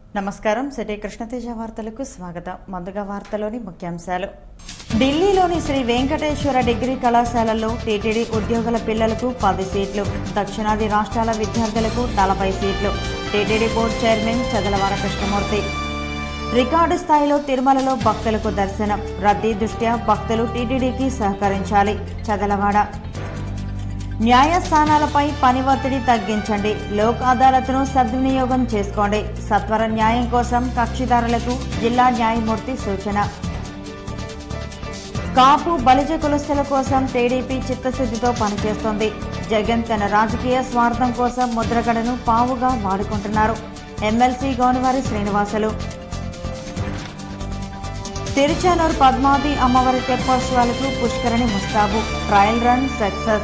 నమస్కారం సిటీ కృష్ణతేజ వార్తలకు స్వాగతం ముందుగా వార్తలోని ముఖ్యాంశాలు ఢిల్లీలోని శ్రీ వెంకటేశ్వర డిగ్రీ కళాశాలలో టీటీడీ ఉద్యోగుల పిల్లలకు పది సీట్లు దక్షిణాది రాష్ట్రాల విద్యార్థులకు నలభై సీట్లు TTD board chairman Chadalavada Krishnamurthy record స్థాయిలో తిరుమలలో భక్తులకు దర్శనం రద్దీ దృష్ట్యా భక్తులు టీటీడీకి సహకరించాలి చదలవాడ న్యాయస్థానాలపై పని ఒత్తిడి తగ్గించండి లోక్ అదాలత్ను సద్వినియోగం చేసుకోండి సత్వర న్యాయం కోసం కక్షిదారులకు జిల్లా న్యాయమూర్తి సూచన కాపు బలిజ కులస్తుల కోసం టీడీపీ చిత్తశుద్ధితో పనిచేస్తోంది జగన్ తన రాజకీయ స్వార్థం కోసం ముద్రగడను పావుగా వాడుకుంటున్నారు ఎమ్మెల్సీ గోనివారి శ్రీనివాసులు తిరుచానూరు పద్మావతి అమ్మవారి తెప్పోత్సవాలకు పుష్కరణి ముస్తాబు ట్రయల్ రన్ సక్సెస్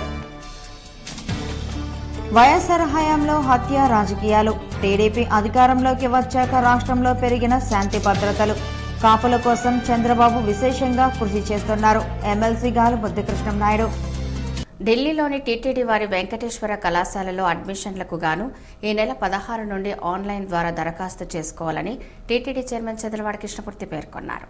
వైఎస్ఆర్ హయాంలో హత్య రాజకీయాలు టీడీపీ అధికారంలోకి వచ్చాక రాష్ట్రంలో పెరిగిన శాంతి భద్రతలు కాపుల కోసం చంద్రబాబు విశేషంగా కృషి చేస్తున్నారు ఎమ్మెల్సీ గాలు బుద్ధికృష్ణం నాయుడు ఢిల్లీలోని టీటీడీ వారి వెంకటేశ్వర కళాశాలలో అడ్మిషన్లకు గాను ఈ నెల పదహారు నుండి ఆన్లైన్ ద్వారా దరఖాస్తు చేసుకోవాలని టీటీడీ చైర్మన్ చంద్రవాడ కృష్ణమూర్తి పేర్కొన్నారు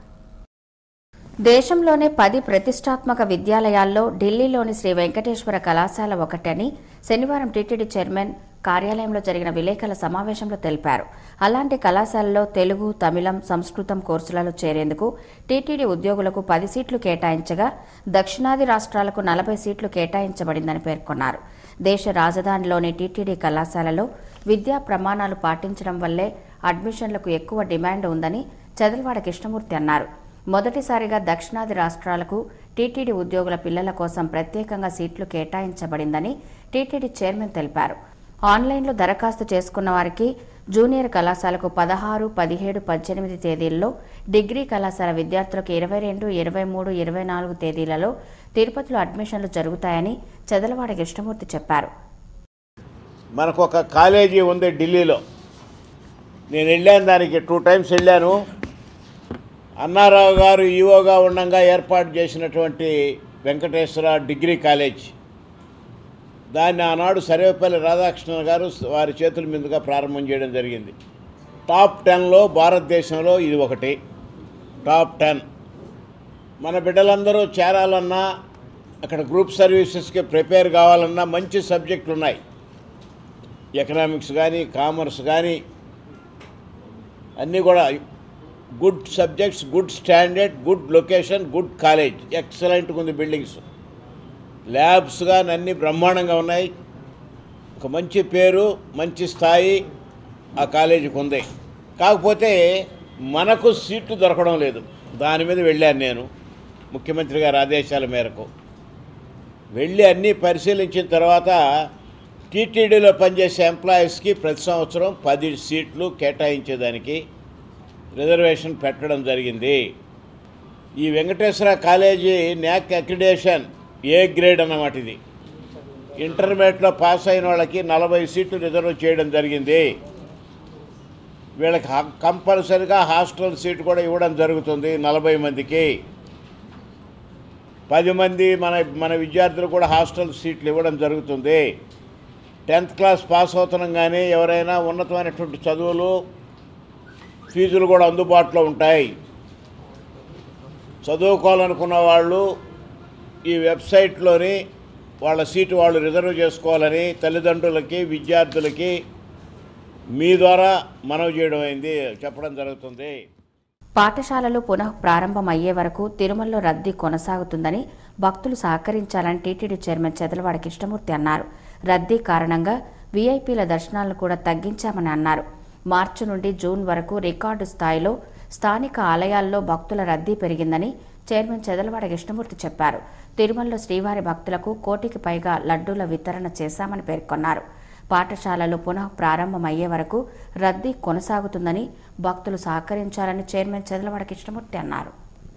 దేశంలోనే పది ప్రతిష్టాత్మక విద్యాలయాల్లో ఢిల్లీలోని శ్రీ వెంకటేశ్వర కళాశాల ఒకటని శనివారం టీటీడీ చైర్మన్ కార్యాలయంలో జరిగిన విలేకరుల సమావేశంలో తెలిపారు అలాంటి కళాశాలలో తెలుగు తమిళం సంస్కృతం కోర్సులలో చేరేందుకు టీటీడీ ఉద్యోగులకు పది సీట్లు కేటాయించగా దక్షిణాది రాష్ట్రాలకు నలభై సీట్లు కేటాయించబడిందని పేర్కొన్నారు దేశ రాజధానిలోని టీటీడీ కళాశాలలో విద్యా ప్రమాణాలు పాటించడం వల్లే అడ్మిషన్లకు ఎక్కువ డిమాండ్ ఉందని చదలవాడ కృష్ణమూర్తి అన్నారు మొదటిసారిగా దక్షిణాది రాష్ట్రాలకు టీటీడీ ఉద్యోగుల పిల్లల కోసం ప్రత్యేకంగా సీట్లు కేటాయించబడిందని టీటీడీ చైర్మన్ తెలిపారు ఆన్లైన్లో దరఖాస్తు చేసుకున్న వారికి జూనియర్ కళాశాలకు పదహారు పదిహేడు పద్దెనిమిది తేదీల్లో డిగ్రీ కళాశాల విద్యార్థులకు ఇరవై రెండు ఇరవై మూడు ఇరవై నాలుగు తేదీలలో తిరుపతిలో అడ్మిషన్లు జరుగుతాయని చదలవాడ కృష్ణమూర్తి చెప్పారు మనకు ఒక కాలేజీ ఉంది ఢిల్లీలో నేను వెళ్ళాను దానికి టూ టైమ్స్ వెళ్ళాను అన్నారావు గారు ఈవోగా ఉండగా ఏర్పాటు చేసినటువంటి వెంకటేశ్వర డిగ్రీ కాలేజ్ దాన్ని ఆనాడు సర్వేపల్లి రాధాకృష్ణన్ గారు వారి చేతుల మీదుగా ప్రారంభం చేయడం జరిగింది టాప్ టెన్లో భారతదేశంలో ఇది ఒకటి టాప్ టెన్ మన బిడ్డలందరూ చేరాలన్నా అక్కడ గ్రూప్ సర్వీసెస్కి ప్రిపేర్ కావాలన్నా మంచి సబ్జెక్టులు ఉన్నాయి ఎకనామిక్స్ కానీ కామర్స్ కానీ అన్నీ కూడా good subjects good standard good location good college ఎక్సలెంట్గా ఉంది బిల్డింగ్స్ ల్యాబ్స్ కానీ అన్నీ బ్రహ్మాండంగా ఉన్నాయి ఒక మంచి పేరు మంచి స్థాయి ఆ కాలేజీకి ఉంది కాకపోతే మనకు సీట్లు దొరకడం లేదు దాని మీద వెళ్ళాను నేను ముఖ్యమంత్రి గారి ఆదేశాల మేరకు వెళ్ళి అన్నీ పరిశీలించిన తర్వాత టీటీడీలో పనిచేసే ఎంప్లాయీస్కి ప్రతి సంవత్సరం పది సీట్లు కేటాయించేదానికి రిజర్వేషన్ పెట్టడం జరిగింది ఈ Venkateswara college NAAC accreditation A grade అన్నమాట ఇది ఇంటర్మీడియట్లో పాస్ అయిన వాళ్ళకి నలభై సీట్లు రిజర్వ్ చేయడం జరిగింది వీళ్ళకి హ- కంపల్సరిగా హాస్టల్ సీట్ కూడా ఇవ్వడం జరుగుతుంది నలభై మందికి పది మంది మన మన విద్యార్థులు కూడా హాస్టల్ సీట్లు ఇవ్వడం జరుగుతుంది టెన్త్ క్లాస్ పాస్ అవుతున్నాం కానీ ఎవరైనా ఉన్నతమైనటువంటి చదువులు ఫీజులు కూడా అందుబాటులో ఉంటాయి చదువుకోవాలనుకున్న వాళ్ళు ఈ వెబ్సైట్లోని వాళ్ళ సీటు వాళ్ళు రిజర్వ్ చేసుకోవాలని తల్లిదండ్రులకి విద్యార్థులకి మీ ద్వారా మనవి చేయడం అయింది చెప్పడం జరుగుతుంది పాఠశాలలు పునః ప్రారంభం అయ్యే వరకు తిరుమలలో రద్దీ కొనసాగుతుందని భక్తులు సహకరించాలని టీటీడీ చైర్మన్ చెదలవాడ కృష్ణమూర్తి అన్నారు రద్దీ కారణంగా వీఐపీల దర్శనాలను కూడా తగ్గించామని అన్నారు మార్చి నుండి జూన్ వరకు రికార్డు స్థాయిలో స్థానిక ఆలయాల్లో భక్తుల రద్దీ పెరిగిందని చైర్మన్ చెదలవాడ కృష్ణమూర్తి చెప్పారు తిరుమలలో శ్రీవారి భక్తులకు కోటికి పైగా లడ్డూల వితరణ చేశామని పేర్కొన్నారు పాఠశాలలు పునః ప్రారంభమయ్యే వరకు రద్దీ కొనసాగుతుందని భక్తులు సహకరించాలని చైర్మన్ చదలవాడ కృష్ణమూర్తి అన్నారు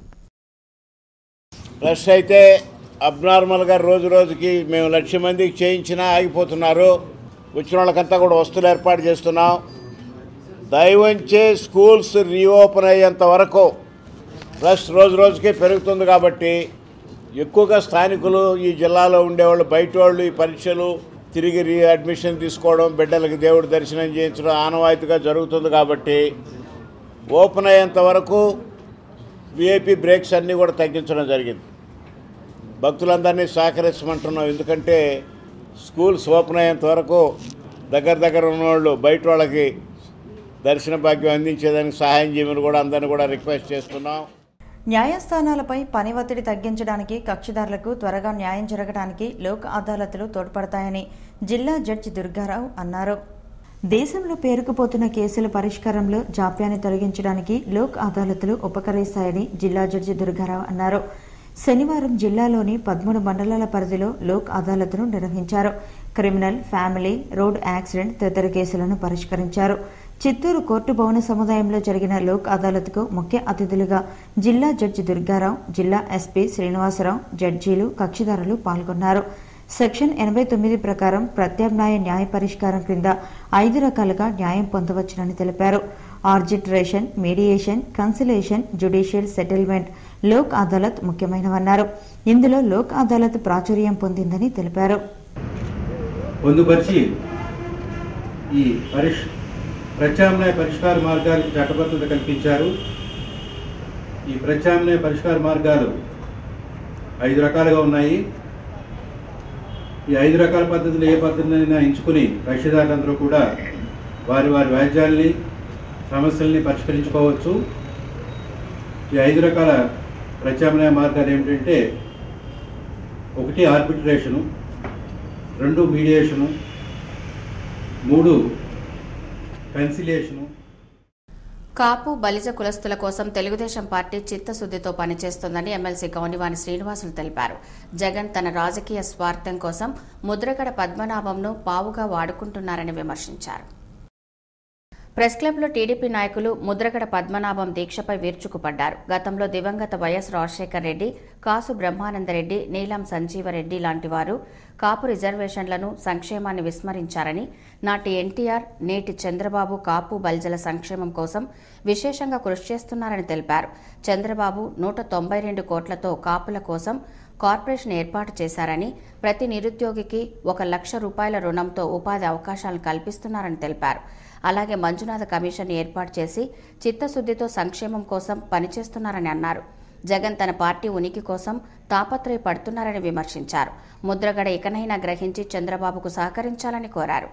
రష్ అయితే అబ్నార్మల్గా రోజు రోజుకి మేము లక్ష మందికి చేయించినా ఆగిపోతున్నారు వచ్చిన వాళ్ళకంతా కూడా వస్తువులు ఏర్పాటు చేస్తున్నాం దయవంచే స్కూల్స్ రీఓపెన్ అయ్యేంత వరకు రష్ రోజు రోజుకి పెరుగుతుంది కాబట్టి ఎక్కువగా స్థానికులు ఈ జిల్లాలో ఉండేవాళ్ళు బయట వాళ్ళు ఈ పరీక్షలు తిరిగి రీ అడ్మిషన్ తీసుకోవడం బిడ్డలకి దేవుడి దర్శనం చేయించడం ఆనవాయితీగా జరుగుతుంది కాబట్టి ఓపెన్ అయ్యేంత వరకు విఐపి బ్రేక్స్ అన్నీ కూడా తగ్గించడం జరిగింది భక్తులందరినీ సహకరించమంటున్నాం ఎందుకంటే స్కూల్స్ ఓపెన్ అయ్యేంత వరకు దగ్గర దగ్గర ఉన్నవాళ్ళు బయట వాళ్ళకి దర్శన భాగ్యం అందించేదానికి సహాయం చేయమని కూడా అందరిని కూడా రిక్వెస్ట్ చేస్తున్నాం న్యాయస్థానాలపై పని ఒత్తిడి తగ్గించడానికి కక్షిదారులకు త్వరగా న్యాయం జరగడానికి లోక్ అదాలతులు తోడ్పడతాయని జిల్లా జడ్జి దుర్గారావు అన్నారు దేశంలో పేరుకుపోతున్న కేసుల పరిష్కారంలో జాప్యాన్ని తొలగించడానికి లోక్ అదాలతులు ఉపకరిస్తాయని జిల్లా జడ్జి దుర్గారావు అన్నారు శనివారం జిల్లాలోని పదమూడు మండలాల పరిధిలో లోక్ అదాలత్ను నిర్వహించారు క్రిమినల్ ఫ్యామిలీ రోడ్ యాక్సిడెంట్ తదితర కేసులను పరిష్కరించారు చిత్తూరు కోర్టు భవన సముదాయంలో జరిగిన లోక్ అదాలత్కు ముఖ్య అతిథులుగా జిల్లా జడ్జి దుర్గారావు జిల్లా ఎస్పీ శ్రీనివాసరావు జడ్జీలు కక్షిదారులు పాల్గొన్నారు సెక్షన్ ఎనభై తొమ్మిది ప్రకారం ప్రత్యామ్నాయ న్యాయ పరిష్కారం క్రింద ఐదు రకాలుగా న్యాయం పొందవచ్చునని తెలిపారు arbitration mediation conciliation judicial settlement Lok Adalat ముఖ్యమైనవన్నారు ఇందులో లోక్ అదాలత్ ప్రాచుర్యం పొందిందని తెలిపారు పొందుపరిచి ఈ పరిష్ ప్రత్యామ్నాయ పరిష్కార మార్గాలకు చట్టబద్ధత కల్పించారు ఈ ప్రత్యామ్నాయ పరిష్కార మార్గాలు ఐదు రకాలుగా ఉన్నాయి ఈ ఐదు రకాల పద్ధతులు ఏ పద్ధతినైనా ఎంచుకుని కక్షిదారులందరూ కూడా వారి వారి వ్యాజ్యాల్ని సమస్యల్ని పరిష్కరించుకోవచ్చు ఈ ఐదు రకాల ప్రత్యామ్నాయ మార్గాలు ఏమిటంటే ఒకటి ఆర్బిట్రేషను రెండు మీడియేషను మూడు కన్సిలియేషను కాపు బలిజ కులస్తుల కోసం తెలుగుదేశం పార్టీ చిత్తశుద్దితో పనిచేస్తోందని ఎమ్మెల్సీ గౌనివాని శ్రీనివాసులు తెలిపారు జగన్ తన రాజకీయ స్వార్థం కోసం ముద్రగడ పద్మనాభంను పావుగా వాడుకుంటున్నారని విమర్శించారు ప్రెస్ క్లబ్లో టీడీపీ నాయకులు ముద్రగడ పద్మనాభం దీక్షపై విరుచుకుపడ్డారు గతంలో దివంగత వైఎస్ రాజశేఖర్ రెడ్డి కాసు బ్రహ్మానందరెడ్డి నీలం సంజీవరెడ్డి లాంటి వారు కాపు రిజర్వేషన్లను సంక్షేమాన్ని విస్మరించారని నాటి ఎన్టీఆర్ నేటి చంద్రబాబు కాపు బల్జల సంక్షేమం కోసం విశేషంగా కృషి చేస్తున్నారని తెలిపారు చంద్రబాబు నూట తొంభై రెండు కోట్లతో కాపుల కోసం కార్పొరేషన్ ఏర్పాటు చేశారని ప్రతి నిరుద్యోగికి ఒక లక్ష రూపాయల రుణంతో ఉపాధి అవకాశాలను కల్పిస్తున్నారని తెలిపారు అలాగే మంజునాథ కమిషన్ ఏర్పాటు చేసి చిత్తశుద్దితో సంక్షేమం కోసం పనిచేస్తున్నారని అన్నారు జగన్ తన పార్టీ ఉనికి కోసం తాపత్రయపడుతున్నారని విమర్శించారు ముద్రగడ ఇకనైనా గ్రహించి చంద్రబాబుకు సహకరించాలని కోరారు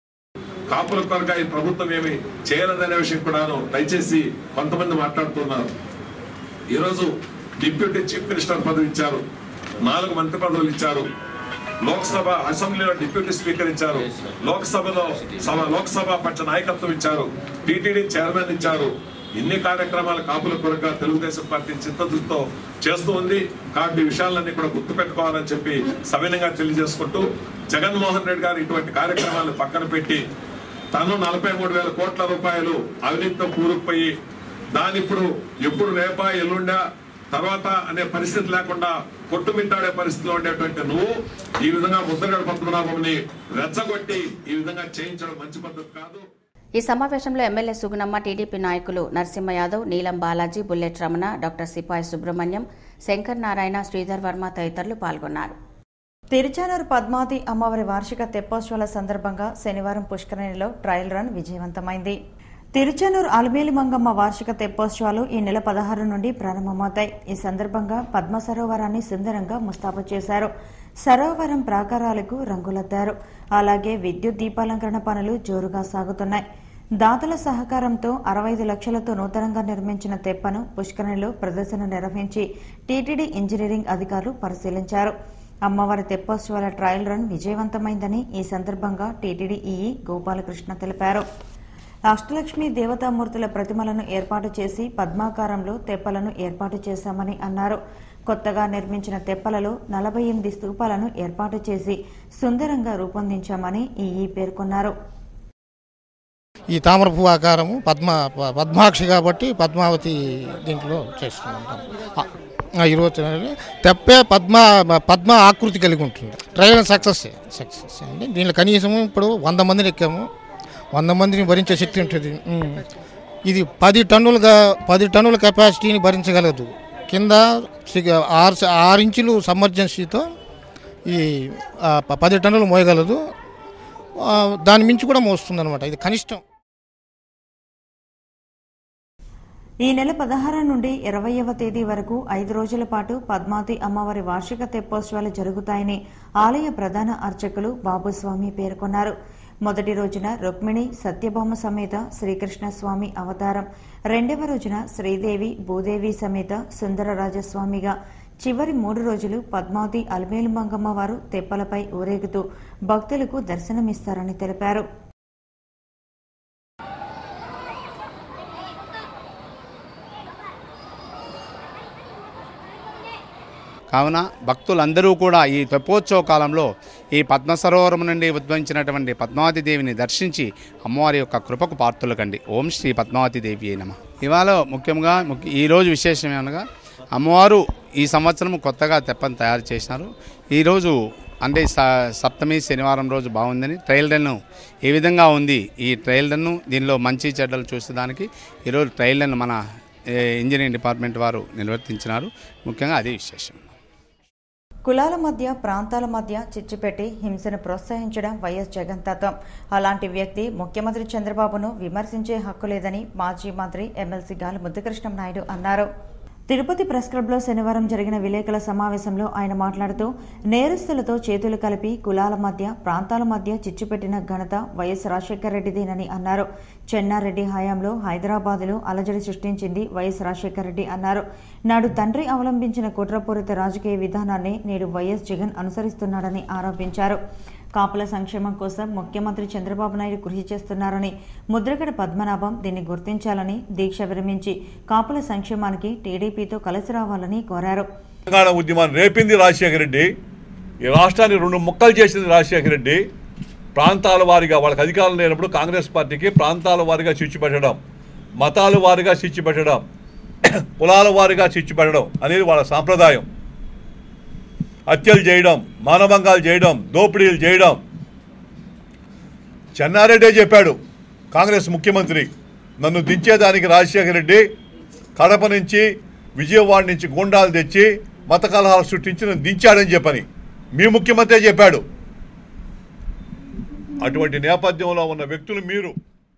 కాపుల కొరగా ఈ ప్రభుత్వం ఏమి చేయలేదనే విషయం కూడాను దయచేసి కొంతమంది మాట్లాడుతున్నారు ఈరోజు డిప్యూటీ చీఫ్ మినిస్టర్ పదవి ఇచ్చారు నాలుగు మంత్రి పదవులు ఇచ్చారు లోక్సభ అసెంబ్లీలో డిప్యూటీ స్పీకర్ ఇచ్చారు లోక్సభలో సభ లోక్సభ పక్ష నాయకత్వం ఇచ్చారు టీటీడీ చైర్మన్ ఇచ్చారు ఇన్ని కార్యక్రమాలు కాపుల కొరగా తెలుగుదేశం పార్టీ చిత్తశుద్ధితో చేస్తూ ఉంది కాబట్టి ఈ విషయాలన్నీ కూడా గుర్తు పెట్టుకోవాలని చెప్పి సవినంగా తెలియజేసుకుంటూ జగన్మోహన్ రెడ్డి గారు ఇటువంటి కార్యక్రమాలు పక్కన పెట్టి తను నలభై మూడు వేల కోట్ల రూపాయలు అవినీతితో కూరుకుపోయి దాని ఇప్పుడు ఎప్పుడు రేపా ఎల్లుండా తర్వాత అనే పరిస్థితి లేకుండా కొట్టుమిట్టాడే పరిస్థితిలో ఉండేటువంటి నువ్వు ఈ విధంగా ముద్రగడ పద్మనాభంని రెచ్చగొట్టి ఈ విధంగా చేయించడం మంచి పద్ధతి కాదు ఈ సమావేశంలో ఎమ్మెల్యే సుగుణమ్మ టీడీపీ నాయకులు నరసింహ యాదవ్ నీలం బాలాజీ బుల్లెట్ రమణ డాక్టర్ సిపాయి సుబ్రహ్మణ్యం శంకర్ నారాయణ శ్రీధర్ వర్మ తదితరులు పాల్గొన్నారు తిరుచానూరు పద్మావతి అమ్మవారి వార్షిక తెప్పోత్సవాల సందర్భంగా శనివారం పుష్కరిణిలో ట్రయల్ రన్ విజయవంతమైంది తిరుచానూరు అలమేలి మంగమ్మ వార్షిక తెప్పోత్సవాలు ఈ నెల పదహారు నుండి ప్రారంభమవుతాయి ఈ సందర్భంగా పద్మ సరోవరాన్ని సుందరంగా ముస్తాబు చేశారు సరోవరం ప్రాకారాలకు రంగులద్దారు అలాగే విద్యుత్ దీపాలంకరణ పనులు జోరుగా సాగుతున్నాయి దాతల సహకారంతో అరవై ఐదు లక్షలతో నూతనంగా నిర్మించిన తెప్పను పుష్కరిణిలో ప్రదర్శన నిర్వహించి టీటీడీ ఇంజనీరింగ్ అధికారులు పరిశీలించారు అమ్మవారి తెప్పోత్సవాల ట్రయల్ రన్ విజయవంతమైందని ఈ సందర్భంగా టీటీడీ ఈఈ గోపాలకృష్ణ తెలిపారు అష్టలక్ష్మి దేవతామూర్తుల ప్రతిమలను ఏర్పాటు చేసి పద్మాకారంలో తెప్పలను ఏర్పాటు చేశామని అన్నారు కొత్తగా నిర్మించిన తెప్పలలో నలభై ఎనిమిది స్తూపాలను ఏర్పాటు చేసి సుందరంగా రూపొందించామని ఈఈ పేర్కొన్నారు ఈ తామర పువ్వు ఆకారము పద్మ ప- పద్మాక్షి కాబట్టి పద్మావతి దీంట్లో చేస్తున్నాం ఇరవై తెప్పే పద్మ పద్మ ఆకృతి కలిగి ఉంటుంది ట్రయల్ సక్సెస్ సక్సెస్ అండి దీనిలో కనీసం ఇప్పుడు వంద మందిని ఎక్కాము వంద మందిని భరించే శక్తి ఉంటుంది ఉమ్. ఇది పది టన్నులుగా పది టన్నుల కెపాసిటీని భరించగలదు కింద సిగ- ఆరు స- ఆరు ఇంచులు సమ్మర్జెన్సీతో ఈ ఆ, ప- పది టన్నులు మోయగలదు ఆ, దాని మించి కూడా మోస్తుంది అనమాట ఇది కనిష్టం ఈ నెల పదహారు నుండి ఇరవయవ తేదీ వరకు ఐదు రోజుల పాటు పద్మావతి అమ్మవారి వార్షిక తెప్పోత్సవాలు జరుగుతాయని ఆలయ ప్రధాన అర్చకులు బాబుస్వామి పేర్కొన్నారు మొదటి రోజున రుక్మిణి సత్యభామ సమేత శ్రీకృష్ణ స్వామి అవతారం రెండవ రోజున శ్రీదేవి భూదేవి సమేత సుందరరాజస్వామిగా చివరి మూడు రోజులు పద్మావతి అలమేలు మంగమ్మ వారు తెప్పలపై ఊరేగుతూ భక్తులకు దర్శనమిస్తారని తెలిపారు కావున భక్తులందరూ కూడా ఈ తెప్పోత్సవ కాలంలో ఈ పద్మ సరోవరం నుండి ఉద్భవించినటువంటి పద్మావతి దేవిని దర్శించి అమ్మవారి యొక్క కృపకు పాత్రలు కండి ఓం శ్రీ పద్మావతి దేవి నమ ఇవాళ ముఖ్యంగా ముఖ్య ఈరోజు విశేషం ఏమనగా అమ్మవారు ఈ సంవత్సరం కొత్తగా తెప్పని తయారు చేసినారు ఈరోజు అంటే స సప్తమి శనివారం రోజు బాగుందని ట్రయల్ రన్ ఏ విధంగా ఉంది ఈ ట్రయల్ రన్ దీనిలో మంచి చెడ్డలు చూసేదానికి ఈరోజు ట్రయల్ రన్ మన ఏ, ఇంజనీరింగ్ డిపార్ట్మెంట్ వారు నిర్వర్తించినారు ముఖ్యంగా అదే విశేషం కులాల మధ్య ప్రాంతాల మధ్య చిచ్చుపెట్టి హింసను ప్రోత్సహించడం వైఎస్ జగన్ తత్వం అలాంటి వ్యక్తి ముఖ్యమంత్రి చంద్రబాబును విమర్శించే హక్కు లేదని మాజీ మంత్రి ఎమ్మెల్సీ గాలి ముద్దుకృష్ణం నాయుడు అన్నారు తిరుపతి ప్రెస్ క్లబ్లో శనివారం జరిగిన విలేకరుల సమావేశంలో ఆయన మాట్లాడుతూ నేరస్తులతో చేతులు కలిపి కులాల మధ్య ప్రాంతాల మధ్య చిచ్చుపెట్టిన ఘనత వైఎస్ రాజశేఖర రెడ్డిదేనని అన్నారు చెన్నారెడ్డి హయాంలో హైదరాబాదులో అలజడి సృష్టించింది వైఎస్ రాజశేఖర రెడ్డి అన్నారు నాడు తండ్రి అవలంబించిన కుట్రపూరిత రాజకీయ విధానాన్ని నేడు వైఎస్ జగన్ అనుసరిస్తున్నాడని ఆరోపించారు కాపుల సంక్షేమం కోసం ముఖ్యమంత్రి చంద్రబాబు నాయుడు కృషి చేస్తున్నారని ముద్రగడ పద్మనాభం దీన్ని గుర్తించాలని దీక్ష విరమించి కాపుల సంక్షేమానికి టీడీపీతో కలిసి రావాలని కోరారు తెలంగాణ ఉద్యమాన్ని రేపింది రాజశేఖర రెడ్డి ఈ రాష్ట్రాన్ని రెండు ముక్కలు చేసింది రాజశేఖర రెడ్డి ప్రాంతాల వారిగా వాళ్ళకి అధికారం లేనప్పుడు కాంగ్రెస్ పార్టీకి ప్రాంతాల వారిగా చిచ్చు పెట్టడం మతాల వారిగా చిచ్చు పెట్టడం కులాల వారిగా చిచ్చు పెట్టడం అనేది వాళ్ళ సాంప్రదాయం హత్యలు చేయడం మానభంగాలు చేయడం దోపిడీలు చేయడం చెన్నారెడ్డే చెప్పాడు కాంగ్రెస్ ముఖ్యమంత్రి నన్ను దించేదానికి రాజశేఖర రెడ్డి కడప నుంచి విజయవాడ నుంచి గుండాలు తెచ్చి మత కలహాలు సృష్టించి నన్ను దించాడని చెప్పని మీ ముఖ్యమంత్రి చెప్పాడు అటువంటి నేపథ్యంలో ఉన్న వ్యక్తులు మీరు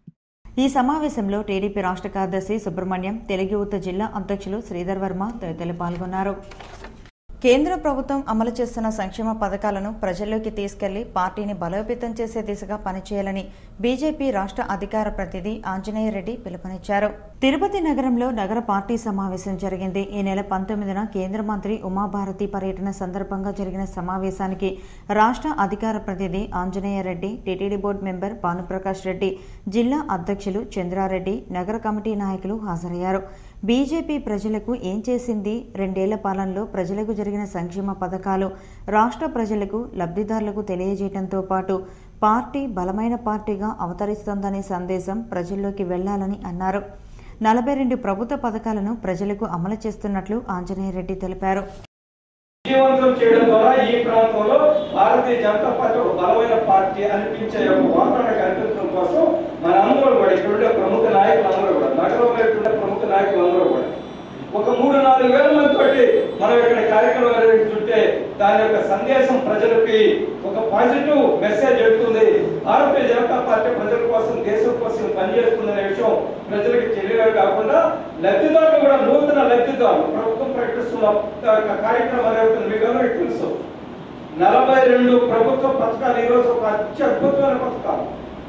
ఈ సమావేశంలో టీడీపీ రాష్ట్ర కార్యదర్శి సుబ్రహ్మణ్యం తెలుగు యువత జిల్లా అధ్యక్షులు శ్రీధర్ వర్మ తదితరులు పాల్గొన్నారు కేంద్ర ప్రభుత్వం అమలు చేస్తున్న సంక్షేమ పథకాలను ప్రజల్లోకి తీసుకెళ్లి పార్టీని బలోపేతం చేసే దిశగా పనిచేయాలని బీజేపీ రాష్ట్ర అధికార ప్రతినిధి ఆంజనేయ రెడ్డి పిలుపునిచ్చారు తిరుపతి నగరంలో నగర పార్టీ సమావేశం జరిగింది ఈ నెల పంతొమ్మిదిన కేంద్ర మంత్రి ఉమాభారతి పర్యటన సందర్భంగా జరిగిన సమావేశానికి రాష్ట్ర అధికార ప్రతినిధి Anjaneya Reddy TTD board member Bhanuprakash Reddy జిల్లా అధ్యక్షులు చంద్రారెడ్డి నగర కమిటీ నాయకులు హాజరయ్యారు బీజేపీ ప్రజలకు ఏం చేసింది రెండేళ్ల పాలనలో ప్రజలకు జరిగిన సంక్షేమ పథకాలు రాష్ట్ర ప్రజలకు లబ్ధిదారులకు తెలియజేయడంతో పాటు పార్టీ బలమైన పార్టీగా అవతరిస్తోందనే సందేశం ప్రజల్లోకి వెళ్లాలని అన్నారు నలభై రెండు ప్రభుత్వ పథకాలను ప్రజలకు అమలు చేస్తున్నట్లు ఆంజనేయ రెడ్డి తెలిపారు విజయవంతం చేయడం ద్వారా ఈ ప్రాంతంలో భారతీయ జనతా పార్టీ ఒక బలమైన పార్టీ అనిపించే ఒక వాతావరణం కల్పించడం కోసం మన అందరూ కూడా ఇక్కడ ఉండే ప్రముఖ నాయకులు అందరూ కూడా నగరంలో ఉండే ప్రముఖ నాయకులు అందరూ కూడా ఒక మూడు నాలుగు వేల మంది తోటి మనం ఇక్కడ కార్యక్రమం నిర్వహిస్తుంటే దాని యొక్క సందేశం ప్రజలకి ఒక పాజిటివ్ మెసేజ్ వెళ్తుంది భారతీయ జనతా పార్టీ ప్రజల కోసం దేశం కోసం పనిచేస్తుందనే విషయం ప్రజలకు తెలియడం కాకుండా లబ్ధిదారులు కూడా నూతన లబ్ధిదారులు ప్రభుత్వం ప్రకటిస్తున్న ఒక కార్యక్రమం జరుగుతుంది మీకు అందరికీ తెలుసు నలభై రెండు ప్రభుత్వ పథకాలు ఈరోజు ఒక అత్యద్భుతమైన పథకాలు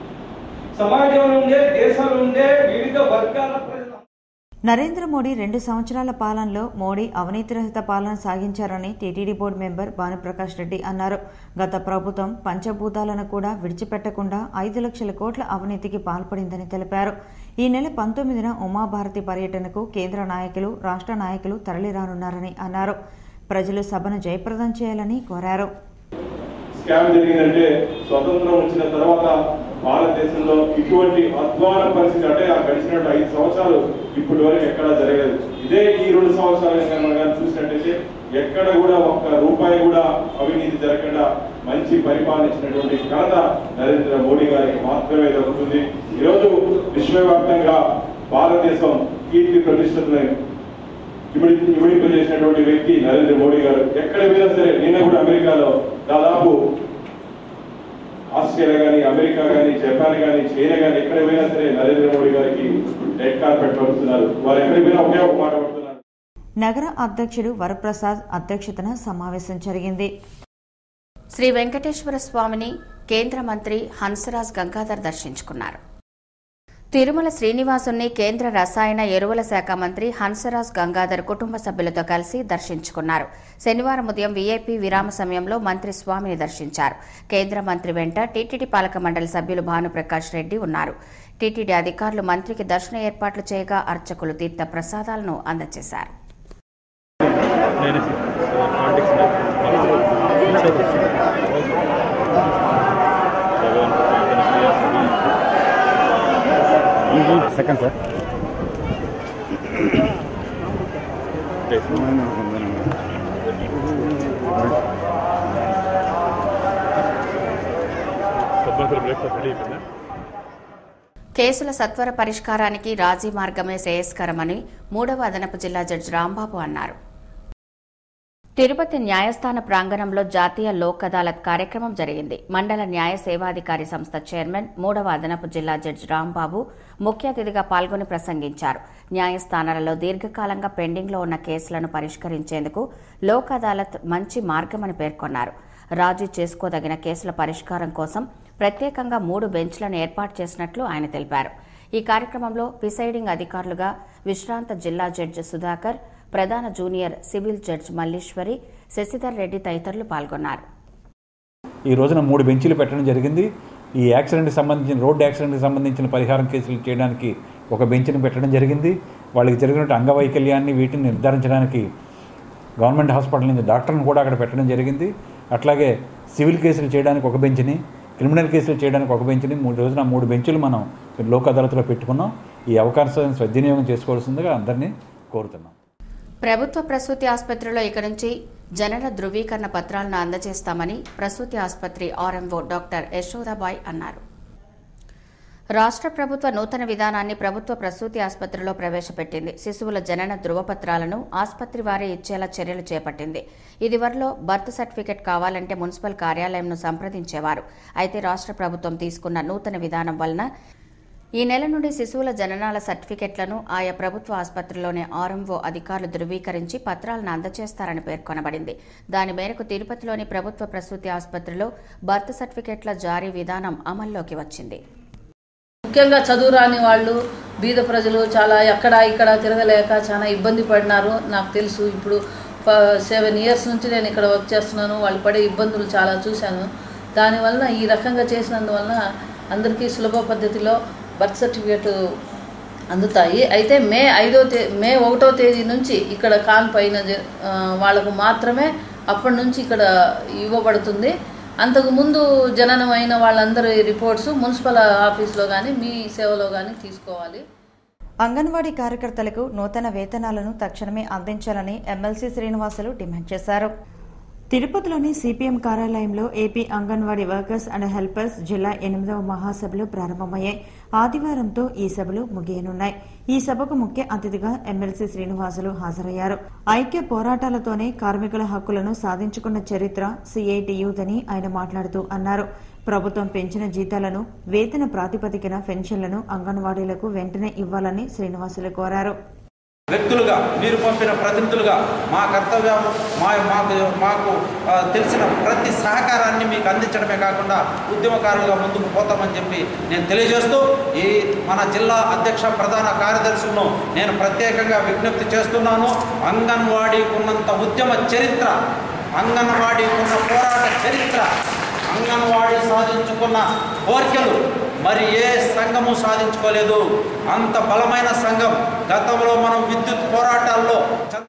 సమాజంలో ఉండే దేశంలో ఉండే వివిధ వర్గాల ప్రజలు నరేంద్ర మోడీ రెండు సంవత్సరాల పాలనలో మోడీ అవినీతి రహిత పాలన సాగించారని TTD board member Bhanuprakash Reddy అన్నారు గత ప్రభుత్వం పంచభూతాలను కూడా విడిచిపెట్టకుండా ఐదు లక్షల కోట్ల అవినీతికి పాల్పడిందని తెలిపారు ఈ నెల పంతొమ్మిదిన ఉమాభారతి పర్యటనకు కేంద్ర నాయకులు రాష్ట్ర నాయకులు తరలిరానున్నారని అన్నారు ప్రజలు సభను జయప్రదం చేయాలని కోరారు స్కామ్ జరిగిందంటే స్వతంత్రం వచ్చిన తర్వాత భారతదేశంలో ఇటువంటి అధ్వాన పరిస్థితి అంటే ఆ గడిచినట్టు ఐదు సంవత్సరాలు ఇప్పటి వరకు ఎక్కడా జరగలేదు ఇదే ఈ రెండు సంవత్సరాలు కనుక మనం కానీ చూసినట్టయితే ఎక్కడ కూడా ఒక్క రూపాయి కూడా అవినీతి జరగకుండా మంచి పరిపాలించినటువంటి ఘనత నరేంద్ర మోడీ గారికి మాత్రమే దక్కుతుంది ఈరోజు విశ్వవ్యాప్తంగా భారతదేశం కీర్తి ప్రతిష్టలను ఇమిడి ఇమిడింపజేసినటువంటి వ్యక్తి నరేంద్ర మోడీ గారు ఎక్కడ పోయినా సరే నిన్న కూడా అమెరికాలో దాదాపు ఆస్ట్రేలియా కానీ అమెరికా కానీ జపాన్ కానీ చైనా కానీ ఎక్కడ పోయినా సరే నరేంద్ర మోడీ గారికి రెడ్ కార్పెట్ పడుతున్నారు వారు ఎక్కడికి పోయినా ఒకే ఒక మాట పడుతున్నారు నగర అధ్యక్షుడు వరప్రసాద్ అధ్యక్షతన సమావేశం జరిగింది శ్రీ వెంకటేశ్వర స్వామిని కేంద్ర మంత్రి హంసరాజ్ గంగాధర్ దర్శించుకున్నారు తిరుమల శ్రీనివాసుని కేంద్ర రసాయన ఎరువుల శాఖ మంత్రి హంసరాజ్ గంగాధర్ కుటుంబ సభ్యులతో కలిసి దర్శించుకున్నారు శనివారం ఉదయం వీఐపీ విరామ సమయంలో మంత్రి స్వామిని దర్శించారు కేంద్ర మంత్రి వెంట టీటీడీ పాలక మండలి సభ్యులు భానుప్రకాష్ రెడ్డి ఉన్నారు టీటీడీ అధికారులు మంత్రికి దర్శన ఏర్పాట్లు చేయగా అర్చకులు తీర్థ ప్రసాదాలను అందజేశారు సెకండ్ సార్ కేసుల సత్వర పరిష్కారానికి రాజీ మార్గమే శ్రేయస్కరమని మూడవ అదనపు జిల్లా జడ్జి రాంబాబు అన్నారు తిరుపతి న్యాయస్థాన ప్రాంగణంలో జాతీయ లోక్ అదాలత్ కార్యక్రమం జరిగింది మండల న్యాయ సేవాధికారి సంస్థ చైర్మన్ మూడవ అదనపు జిల్లా జడ్జి రాంబాబు ముఖ్య అతిథిగా పాల్గొని ప్రసంగించారు న్యాయస్థానాలలో దీర్ఘకాలంగా పెండింగ్లో ఉన్న కేసులను పరిష్కరించేందుకు లోక్ అదాలత్ మంచి మార్గమని పేర్కొన్నారు రాజీ చేసుకోదగిన కేసుల పరిష్కారం కోసం ప్రత్యేకంగా మూడు బెంచ్లను ఏర్పాటు చేసినట్లు ఆయన తెలిపారు ఈ కార్యక్రమంలో ప్రిసైడింగ్ అధికారులుగా విశ్రాంత జిల్లా జడ్జి సుధాకర్ ప్రధాన junior civil judge Malleswari Sasidhar Reddy తదితరులు పాల్గొన్నారు ఈ రోజున మూడు బెంచీలు పెట్టడం జరిగింది ఈ యాక్సిడెంట్కి సంబంధించిన రోడ్డు యాక్సిడెంట్కి సంబంధించిన పరిహారం కేసులు చేయడానికి ఒక బెంచ్ని పెట్టడం జరిగింది వాళ్ళకి జరిగినట్టు అంగవైకల్యాన్ని వీటిని నిర్ధారించడానికి గవర్నమెంట్ హాస్పిటల్ నుంచి డాక్టర్ని కూడా అక్కడ పెట్టడం జరిగింది అట్లాగే సివిల్ కేసులు చేయడానికి ఒక బెంచ్ని క్రిమినల్ కేసులు చేయడానికి ఒక బెంచ్ని మూడు రోజున మూడు బెంచులు మనం లోక్ అదాలత్లో పెట్టుకున్నాం ఈ అవకాశాన్ని సద్వినియోగం చేసుకోవాల్సిందిగా అందరినీ కోరుతున్నాం ప్రభుత్వ ప్రసూతి ఆసుపత్రిలో ఇక నుంచి జనన ధృవీకరణ పత్రాలను అందజేస్తామని ప్రసూతి ఆసుపత్రి ఆర్ఎంఓ డాక్టర్ యశోదాబాయ్ అన్నారు రాష్ట్ర ప్రభుత్వ నూతన విధానాన్ని ప్రభుత్వ ప్రసూతి ఆసుపత్రిలో ప్రవేశపెట్టింది శిశువుల జనన ధృవపత్రాలను ఆసుపత్రి వారే ఇచ్చేలా చర్యలు చేపట్టింది ఇదివరలో బర్త్ సర్టిఫికెట్ కావాలంటే మున్సిపల్ కార్యాలయంను సంప్రదించేవారు అయితే రాష్ట్ర ప్రభుత్వం తీసుకున్న నూతన విధానం వలన ఈ నెల నుండి శిశువుల జననాల సర్టిఫికెట్లను ఆయా ప్రభుత్వ ఆసుపత్రిలోని ఆర్ఎంఓ అధికారులు ధృవీకరించి పత్రాలను అందజేస్తారని పేర్కొనబడింది దాని మేరకు తిరుపతిలోని ప్రభుత్వ ప్రసూతి ఆసుపత్రిలో బర్త్ సర్టిఫికెట్ల జారీ విధానం అమల్లోకి వచ్చింది ముఖ్యంగా చదువు రాని వాళ్ళు బీద ప్రజలు చాలా ఎక్కడ ఇక్కడ తిరగలేక చాలా ఇబ్బంది పడినారు నాకు తెలుసు ఇప్పుడు సెవెన్ ఇయర్స్ నుంచి నేను ఇక్కడ వర్క్ చేస్తున్నాను వాళ్ళు పడే ఇబ్బందులు చాలా చూశాను దానివలన ఈ రకంగా చేసినందువలన అందరికీ సులభ పద్ధతిలో బర్త్ సర్టిఫికేట్ అందుతాయి అయితే మే ఐదో తే మే ఒకటో తేదీ నుంచి ఇక్కడ కాన్ పైన జ- ఆ, వాళ్ళకు మాత్రమే అప్పటి నుంచి ఇక్కడ ఇవ్వబడుతుంది అంతకుముందు జననమైన వాళ్ళందరి రిపోర్ట్స్ మున్సిపల్ ఆఫీస్లో కానీ మీ సేవలో కానీ తీసుకోవాలి అంగన్వాడీ కార్యకర్తలకు నూతన వేతనాలను తక్షణమే అందించాలని ఎమ్మెల్సీ శ్రీనివాసులు డిమాండ్ చేశారు తిరుపతిలోని సిపిఎం కార్యాలయంలో AP Anganwadi workers and helpers జిల్లా ఎనిమిదవ మహాసభలు ప్రారంభమయ్యాయి ఆదివారంతో ఈ సభలు ముగియనున్నాయి ఈ సభకు ముఖ్య అతిథిగా ఎమ్మెల్సీ శ్రీనివాసులు హాజరయ్యారు ఐక్య పోరాటాలతోనే కార్మికుల హక్కులను సాధించుకున్న చరిత్ర సిఐటియుదని ఆయన మాట్లాడుతూ అన్నారు ప్రభుత్వం పెంచిన జీతాలను వేతన ప్రాతిపదికన పెన్షన్లను అంగన్వాడీలకు వెంటనే ఇవ్వాలని శ్రీనివాసులు కోరారు వ్యక్తులుగా మీరు పంపిన ప్రతినిధులుగా మా కర్తవ్యం మా మాకు మాకు ఆ, తెలిసిన ప్రతి సహకారాన్ని మీకు అందించడమే కాకుండా ఉద్యమకారులుగా ముందుకు పోతామని చెప్పి నేను తెలియజేస్తూ ఈ మన జిల్లా అధ్యక్ష ప్రధాన కార్యదర్శులను నేను ప్రత్యేకంగా విజ్ఞప్తి చేస్తున్నాను అంగన్వాడీకి ఉన్నంత ఉద్యమ చరిత్ర అంగన్వాడీకి ఉన్న పోరాట చరిత్ర అంగన్వాడీ సాధించుకున్న కోరికలు మరి ఏ సంఘము సాధించుకోలేదు అంత బలమైన సంఘం గతంలో మనం విద్యుత్ పోరాటాల్లో చ-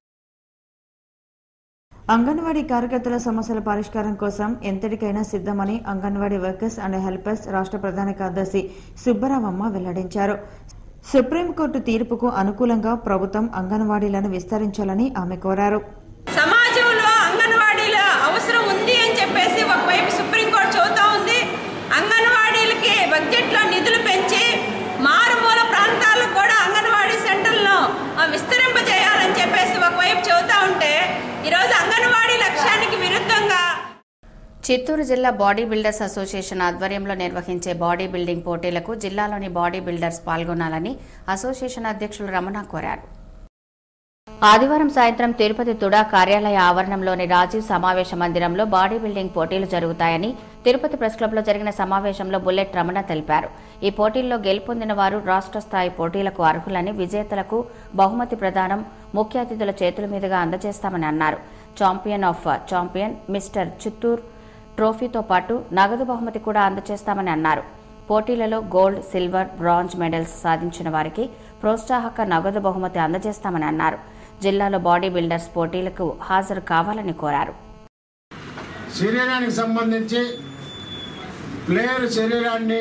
అంగన్వాడీ కార్యకర్తల సమస్యల పరిష్కారం కోసం ఎంతటికైనా సిద్ధమని అంగన్వాడీ వర్కర్స్ అండ్ హెల్పర్స్ రాష్ట్ర ప్రధాన కార్యదర్శి సుబ్బరామమ్మ వెల్లడించారు సుప్రీంకోర్టు తీర్పుకు అనుకూలంగా ప్రభుత్వం అంగన్వాడీలను విస్తరించాలని ఆమె కోరారు సమాజంలో అంగన్వాడీల అవసరం ఉంది అని చెప్పేసి ఒకవైపు సుప్రీంకోర్టు చెబుతా ఉంది అంగన్వాడీలకి బడ్జెట్లో నిధులు పెంచి మారుమూల ప్రాంతాలకు కూడా అంగన్వాడీ సెంటర్లను ఆ, విస్తరింపజేయాలని చెప్పేసి ఒకవైపు చెబుతా ఉంటే ఈరోజు అంగన్వాడీ లక్ష్యానికి విరుద్ధంగా చిత్తూరు జిల్లా బాడీ బిల్డర్స్ అసోసియేషన్ ఆధ్వర్యంలో నిర్వహించే బాడీ బిల్డింగ్ పోటీలకు జిల్లాలోని బాడీ బిల్డర్స్ పాల్గొనాలని అసోసియేషన్ అధ్యక్షులు రమణ కోరారు ఆదివారం సాయంత్రం తిరుపతి తుడా కార్యాలయ ఆవరణంలోని రాజీవ్ సమావేశ మందిరంలో బాడీ బిల్డింగ్ పోటీలు జరుగుతాయని తిరుపతి ప్రెస్ క్లబ్లో జరిగిన సమావేశంలో బుల్లెట్ రమణ తెలిపారు ఈ పోటీల్లో గెలుపొందిన వారు రాష్ట్ర స్థాయి పోటీలకు అర్హులని విజేతలకు బహుమతి ప్రదానం ముఖ్య అతిథుల చేతుల మీదుగా అందజేస్తామని అన్నారు champion of champion mister Chittoor ట్రోఫీతో పాటు నగదు బహుమతి కూడా అందజేస్తామని అన్నారు పోటీలలో గోల్డ్ సిల్వర్ బ్రాంజ్ మెడల్స్ సాధించిన వారికి ప్రోత్సాహక నగదు బహుమతి అందజేస్తామని అన్నారు జిల్లాలో బాడీ బిల్డర్స్ పోటీలకు హాజరు కావాలని కోరారు శరీరానికి సంబంధించి ప్లేయర్ శరీరాన్ని